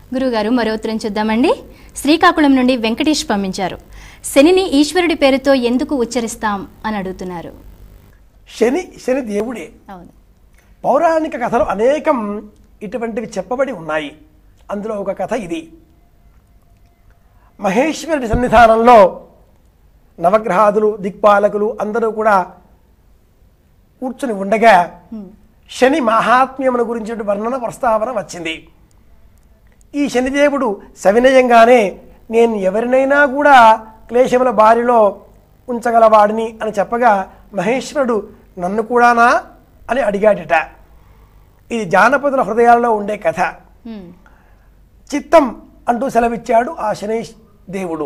గురుగారు మరో ఉత్తరం చూద్దామండి శ్రీకాకుళం నుండి వెంకటేష్ పంపించారు శనిని ఈశ్వరుడి పేరుతో ఎందుకు ఉచ్చరిస్తాం అని అడుగుతున్నారు శని శని దేవుడే అవును పౌరాణిక కథలు అనేకం ఇటువంటివి చెప్పబడి ఉన్నాయి అందులో ఒక కథ ఇది మహేశ్వరుడి సన్నిధానంలో నవగ్రహాదులు దిక్పాలకులు అందరూ కూడా కూర్చుని ఉండగా శని మహాత్మ్యమును గురించిన వర్ణన ప్రస్తావన వచ్చింది ఈ శనిదేవుడు సవినయంగానే నేను ఎవరినైనా కూడా క్లేశముల బారిలో ఉంచగలవాడిని అని చెప్పగా మహేశ్వరుడు నన్ను కూడానా అని అడిగాడట ఇది జానపదుల హృదయాల్లో ఉండే కథ హ్మ్. చిత్తం అంటూ సెలవిచ్చాడు ఆ శనేష్ దేవుడు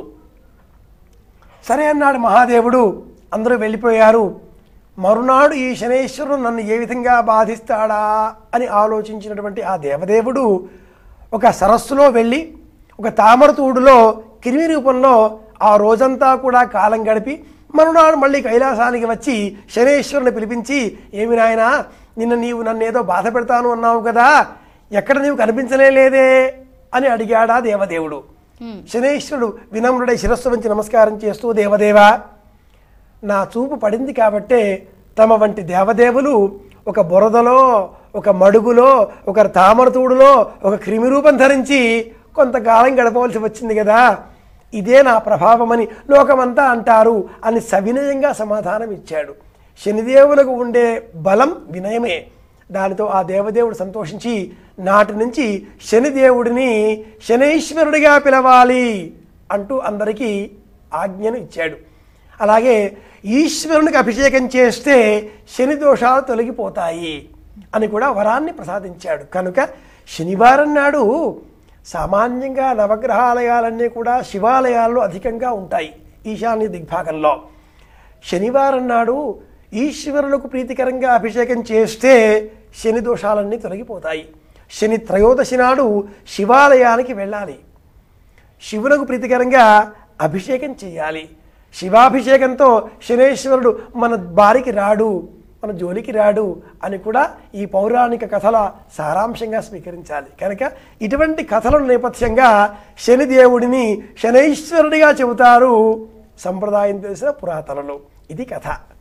సరే అన్నాడు మహాదేవుడు అందరూ వెళ్ళిపోయారు మరునాడు ఈ శనేశ్వరుడు నన్ను ఏ విధంగా బాధిస్తాడా అని ఆలోచించినటువంటి ఆ దేవదేవుడు ఒక సరస్సులో వెళ్ళి ఒక తామరతూడులో కిరిమి రూపంలో ఆ రోజంతా కూడా కాలం గడిపి మరునాడు మళ్ళీ కైలాసానికి వచ్చి శనేశ్వరుని పిలిపించి ఏమి నాయనా నిన్న నీవు నన్ను ఏదో బాధ పెడతాను అన్నావు కదా ఎక్కడ నీవు కనిపించలే లేదే అని అడిగాడా దేవదేవుడు శనేశ్వరుడు వినమ్రుడై శిరస్సు వంచి నమస్కారం చేస్తూ దేవదేవా నా చూపు పడింది కాబట్టే తమ వంటి దేవదేవులు ఒక బురదలో ఒక మడుగులో ఒక తామరతూడులో ఒక క్రిమి రూపం ధరించి కొంతకాలం గడపవలసి వచ్చింది కదా ఇదే నా ప్రభావమని లోకమంతా అంటారు అని సవినయంగా సమాధానం ఇచ్చాడు శనిదేవులకు ఉండే బలం వినయమే దానితో ఆ దేవదేవుడు సంతోషించి నాటి నుంచి శనిదేవుడిని శనైశ్వరుడిగా పిలవాలి అంటూ అందరికీ ఆజ్ఞను ఇచ్చాడు అలాగే ఈశ్వరునికి అభిషేకం చేస్తే శని దోషాలు తొలగిపోతాయి అని కూడా వరాన్ని ప్రసాదించాడు కనుక శనివారం నాడు సామాన్యంగా నవగ్రహాలయాలన్నీ కూడా శివాలయాల్లో అధికంగా ఉంటాయి ఈశాన్య దిగ్భాగంలో శనివారం నాడు ఈశ్వరులకు ప్రీతికరంగా అభిషేకం చేస్తే శని దోషాలన్నీ తొలగిపోతాయి శని త్రయోదశి నాడు శివాలయానికి వెళ్ళాలి శివునకు ప్రీతికరంగా అభిషేకం చేయాలి శివాభిషేకంతో శనేశ్వరుడు మన బారికి రాడు మన జోలికి రాడు అని కూడా ఈ పౌరాణిక కథల సారాంశంగా స్వీకరించాలి కనుక ఇటువంటి కథలను నేపథ్యంగా శనిదేవుడిని శనైశ్వరుడిగా చెబుతారు సంప్రదాయం తెలిసిన పురాతనలు ఇది కథ